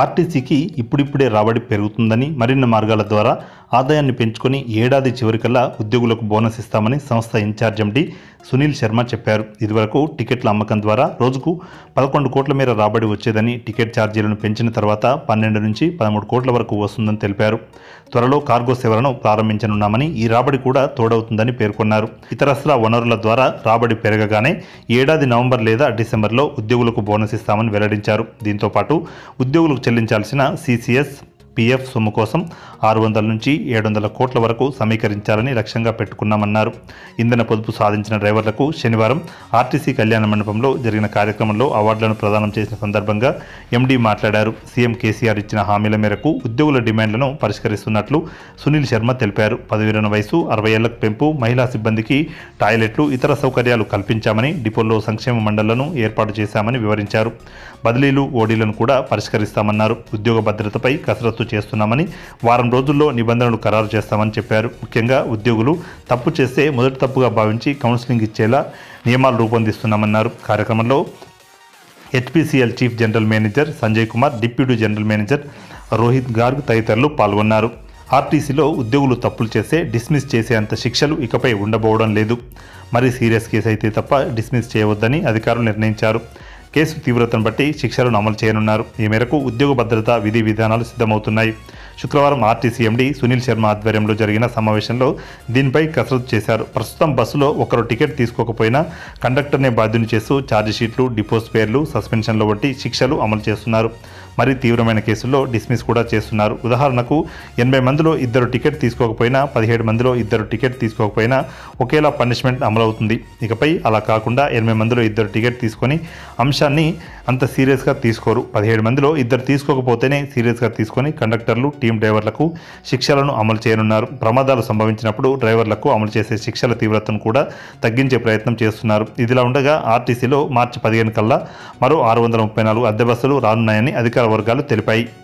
ఆర్టీసీకి ఇప్పుడిప్పుడే రాబడి పెరుగుతుందని మరిన్ని మార్గాల ద్వారా ఆదాయాన్ని పెంచుకొని ఏడాది చివరికల్లా ఉద్యోగులకు బోనస్ ఇస్తామని సంస్థ ఇన్ఛార్జ్ ఎండి సునీల్ శర్మ చెప్పారు ఇదివరకు టికెట్ల అమ్మకం ద్వారా రోజుకు పదకొండు కోట్ల మేర రాబడి వచ్చేదని టికెట్ ఛార్జీలను పెంచిన తర్వాత పన్నెండు నుంచి పదమూడు కోట్ల వరకు వస్తుందని తెలిపారు త్వరలో కార్గో సేవలను ప్రారంభించనున్నామని ఈ రాబడి కూడా తోడవుతుందని పేర్కొన్నారు ఇతరస్త్ర వనరుల ద్వారా రాబడి పెరగగానే ఏడాది నవంబర్ లేదా డిసెంబర్లో ఉద్యోగులకు బోనస్ ఇస్తామని వెల్లడించారు దీంతో పాటు ఉద్యోగులకు చెల్లించాల్సిన సిసిఎస్ పీఎఫ్ సొమ్ము కోసం ఆరు వందల నుంచి ఏడు వందల కోట్ల వరకు సమీకరించాలని లక్ష్యంగా పెట్టుకున్నామన్నారు ఇంధన పొదుపు సాధించిన డ్రైవర్లకు శనివారం ఆర్టీసీ కళ్యాణ మండపంలో జరిగిన కార్యక్రమంలో అవార్డులను ప్రదానం చేసిన సందర్భంగా ఎండీ మాట్లాడారు సీఎం కేసీఆర్ ఇచ్చిన హామీల మేరకు ఉద్యోగుల డిమాండ్లను పరిష్కరిస్తున్నట్లు సునీల్ శర్మ తెలిపారు పదవీరణ వయసు అరవై ఏళ్లకు పెంపు మహిళా సిబ్బందికి టాయిలెట్లు ఇతర సౌకర్యాలు కల్పించామని డిపోల్లో సంక్షేమ మండళ్లను ఏర్పాటు చేశామని వివరించారు బదిలీలు ఓడీలను కూడా పరిష్కరిస్తామన్నారు ఉద్యోగ భద్రతపై కసరత్తు చేస్తున్నామని వారం రోజుల్లో నిబంధనలు ఖరారు చేస్తామని చెప్పారు ముఖ్యంగా ఉద్యోగులు తప్పు చేస్తే మొదటి తప్పుగా భావించి కౌన్సిలింగ్ ఇచ్చేలా నియమాలు రూపొందిస్తున్నామన్నారు కార్యక్రమంలో HPCL chief general manager Sanjay Kumar deputy general manager Rohit Garg తదితరులు పాల్గొన్నారు ఆర్టీసీలో ఉద్యోగులు తప్పులు చేస్తే డిస్మిస్ చేసేంత శిక్షలు ఇకపై ఉండబోవడం లేదు మరి సీరియస్ కేసు అయితే తప్ప డిస్మిస్ చేయవద్దని అధికారులు నిర్ణయించారు కేసు తీవ్రతను బట్టి శిక్షలను అమలు చేయనున్నారు ఈ మేరకు ఉద్యోగ భద్రత విధి విధానాలు సిద్ధమవుతున్నాయి శుక్రవారం ఆర్టీసీ ఎండీ సునీల్ శర్మ ఆధ్వర్యంలో జరిగిన సమావేశంలో దీనిపై కసరత్తు చేశారు ప్రస్తుతం బస్సులో ఒకరు టికెట్ తీసుకోకపోయినా కండక్టర్నే బాధ్యుని చేస్తూ ఛార్జ్ షీట్లు డిపోస్ పేర్లు సస్పెన్షన్లు వంటి శిక్షలు అమలు చేస్తున్నారు మరి తీవ్రమైన కేసుల్లో డిస్మిస్ కూడా చేస్తున్నారు ఉదాహరణకు ఎనభై మందిలో ఇద్దరు టికెట్ తీసుకోకపోయినా పదిహేడు మందిలో ఇద్దరు టికెట్ తీసుకోకపోయినా ఒకేలా పనిష్మెంట్ అమలవుతుంది ఇకపై అలా కాకుండా ఎనభై మందిలో ఇద్దరు టికెట్ తీసుకొని అంశాన్ని అంత సీరియస్గా తీసుకోరు పదిహేడు మందిలో ఇద్దరు తీసుకోకపోతేనే సీరియస్గా తీసుకొని కండక్టర్లు టీం డ్రైవర్లకు శిక్షలను అమలు చేయనున్నారు ప్రమాదాలు సంభవించినప్పుడు డ్రైవర్లకు అమలు చేసే శిక్షల తీవ్రతను కూడా తగ్గించే ప్రయత్నం చేస్తున్నారు ఇదిలా ఉండగా ఆర్టీసీలో మార్చి పదిహేను కల్లా మరో ఆరు వందల ముప్పై నాలుగు అద్దె బస్సులు రానున్నాయని అధికార వర్గాలు తెలిపాయి